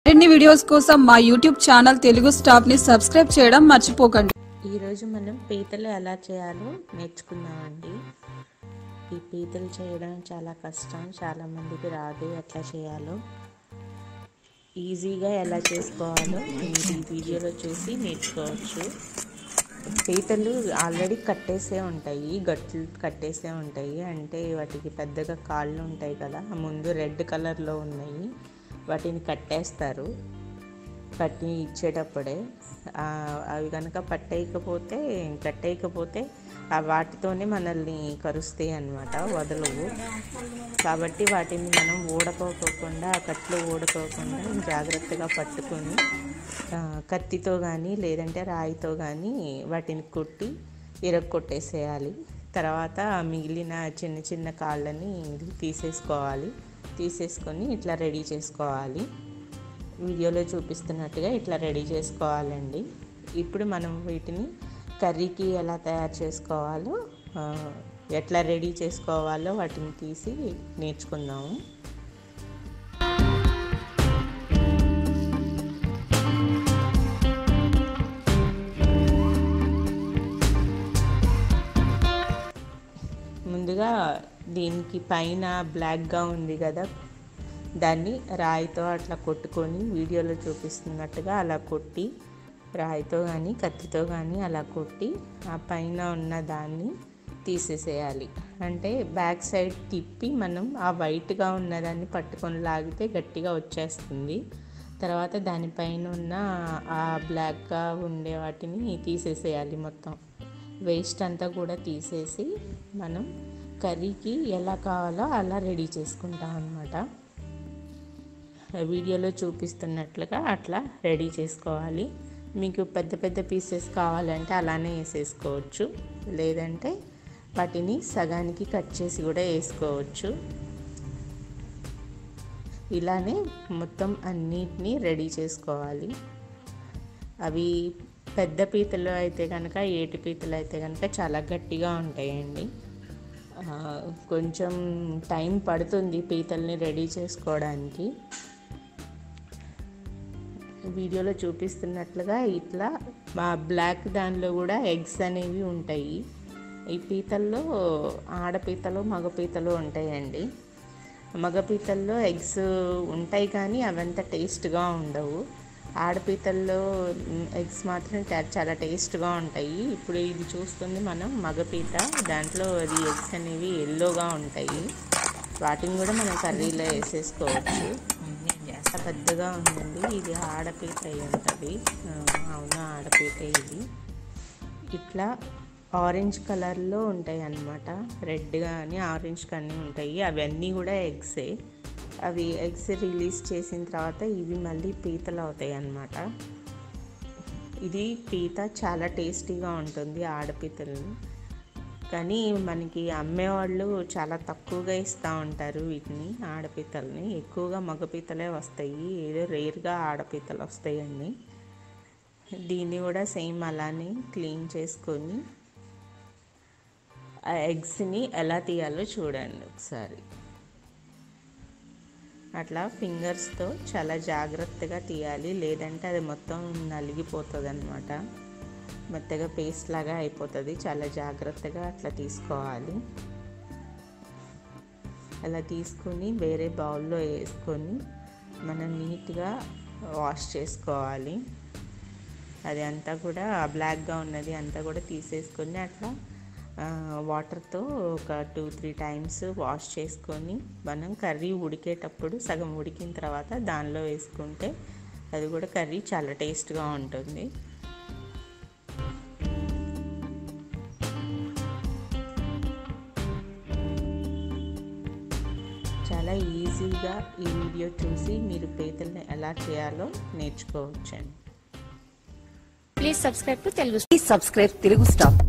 మరిన్ని వీడియోస్ కోసం మా యూట్యూబ్ ఛానల్ తెలుగు స్టాప్ ని సబ్స్క్రైబ్ చేయడం మర్చిపోకండి ఈరోజు మనం పీతలు ఎలా చేయాలో నేర్చుకుందామండి ఈ పీతలు చేయడం చాలా కష్టం చాలా మందికి రాదు ఎట్లా చేయాలో ఈజీగా ఎలా చేసుకోవాలో మీరు ఈ వీడియోలో చూసి నేర్చుకోవచ్చు పీతలు ఆల్రెడీ కట్టేసే ఉంటాయి గట్లు కట్టేసే ఉంటాయి అంటే వాటికి పెద్దగా కాళ్ళు ఉంటాయి కదా ముందు రెడ్ కలర్లో ఉన్నాయి వాటిని కట్టేస్తారు కట్టి ఇచ్చేటప్పుడే ఆ, అవి కనుక పట్టేయకపోతే కట్టేయకపోతే ఆ వాటితోనే మనల్ని కరుస్తాయి అన్నమాట వదలవు కాబట్టి వాటిని మనం ఊడకోకుండా ఆ కట్లు ఊడకోకుండా జాగ్రత్తగా పట్టుకొని ఆ, కత్తితో కానీ లేదంటే రాయితో కానీ వాటిని కొట్టి ఇరగొట్టేసేయాలి తర్వాత ఆ మిగిలిన చిన్న చిన్న కాళ్ళని తీసేసుకోవాలి తీసేసుకొని ఇట్లా రెడీ చేసుకోవాలి వీడియోలో చూపిస్తున్నట్టుగా ఇట్లా రెడీ చేసుకోవాలండి ఇప్పుడు మనం వీటిని కర్రీకి ఎలా తయారు చేసుకోవాలో ఆ, ఎట్లా రెడీ చేసుకోవాలో వాటిని తీసి నేర్చుకుందాము ముందుగా దీనికి పైన బ్లాక్గా ఉంది కదా దాన్ని రాయితో అట్లా కొట్టుకొని వీడియోలో చూపిస్తున్నట్టుగా అలా కొట్టి రాయితో కానీ కత్తితో కానీ అలా కొట్టి ఆ పైన ఉన్న దాన్ని తీసేసేయాలి అంటే బ్యాక్ సైడ్ తిప్పి మనం ఆ వైట్గా ఉన్నదాన్ని పట్టుకొని లాగితే గట్టిగా వచ్చేస్తుంది తర్వాత దానిపైన ఉన్న ఆ బ్లాక్గా ఉండే వాటిని తీసేసేయాలి మొత్తం వేస్ట్ అంతా కూడా తీసేసి మనం కర్రీకి ఎలా కావాలో అలా రెడీ చేసుకుంటాం అన్నమాట వీడియోలో చూపిస్తున్నట్లుగా అట్లా రెడీ చేసుకోవాలి మీకు పెద్ద పెద్ద పీసెస్ కావాలంటే అలానే వేసేసుకోవచ్చు లేదంటే వాటిని సగానికి కట్ చేసి కూడా వేసుకోవచ్చు ఇలానే మొత్తం అన్నిటినీ రెడీ చేసుకోవాలి అవి పెద్ద పీతలు అయితే కనుక ఏటి పీతలు అయితే కనుక చాలా గట్టిగా ఉంటాయండి ఆ, కొంచెం టైం పడుతుంది పీతల్ని రెడీ చేసుకోవడానికి వీడియోలో చూపిస్తున్నట్లుగా ఇట్లా మా బ్లాక్ దానిలో కూడా ఎగ్స్ అనేవి ఉంటాయి ఈ పీతల్లో ఆడపీతలు మగ పీతలు ఉంటాయండి మగ పీతల్లో ఎగ్స్ ఉంటాయి కానీ అవంత టేస్ట్గా ఉండవు ఆడపీతల్లో ఎగ్స్ మాత్రం చా- చాలా టేస్ట్గా ఉంటాయి ఇప్పుడు ఇది చూస్తుంది మనం మగపీత దాంట్లో అది ఎగ్స్ అనేవి ఎల్లోగా ఉంటాయి వాటిని కూడా మనం కర్రీలో వేసేసుకోవచ్చు చాలా పెద్దగా ఉందండి ఇది ఆడపీత అయి ఉంటుంది ఆ, అవును ఆడపీత ఇది ఇట్లా ఆరెంజ్ కలర్లో ఉంటాయి అన్నమాట రెడ్ కానీ ఆరెంజ్ కానీ ఉంటాయి అవన్నీ కూడా ఎగ్సే అవి ఎగ్స్ రిలీజ్ చేసిన తర్వాత ఇవి మళ్ళీ పీతలు అవుతాయి అన్నమాట ఇది పీత చాలా టేస్టీగా ఉంటుంది ఆడపీతలు కానీ మనకి అమ్మేవాళ్ళు చాలా తక్కువగా ఇస్తూ ఉంటారు వీటిని ఆడపీతల్ని ఎక్కువగా మగపీతలే వస్తాయి ఏదో రేర్గా ఆడపీతలు వస్తాయండి దీన్ని కూడా సేమ్ అలానే క్లీన్ చేసుకొని ఆ ఎగ్స్ని ఎలా తీయాలో చూడండి ఒకసారి అట్లా ఫింగర్స్తో చాలా జాగ్రత్తగా తీయాలి లేదంటే అది మొత్తం నలిగిపోతుంది అనమాట మెత్తగా పేస్ట్ లాగా అయిపోతుంది చాలా జాగ్రత్తగా అట్లా తీసుకోవాలి అలా తీసుకొని వేరే బౌల్లో వేసుకొని మనం నీట్గా వాష్ చేసుకోవాలి అది అంతా కూడా బ్లాక్గా ఉన్నది అంతా కూడా తీసేసుకొని అట్లా వాటర్తో ఒక టూ త్రీ టైమ్స్ వాష్ చేసుకొని మనం కర్రీ ఉడికేటప్పుడు సగం ఉడికిన తర్వాత దానిలో వేసుకుంటే అది కూడా కర్రీ చాలా టేస్ట్గా ఉంటుంది చాలా ఈజీగా ఈ వీడియో చూసి మీరు పీతల్ని ఎలా చేయాలో నేర్చుకోవచ్చండి Please subscribe to Telugu Please subscribe Telugu Star.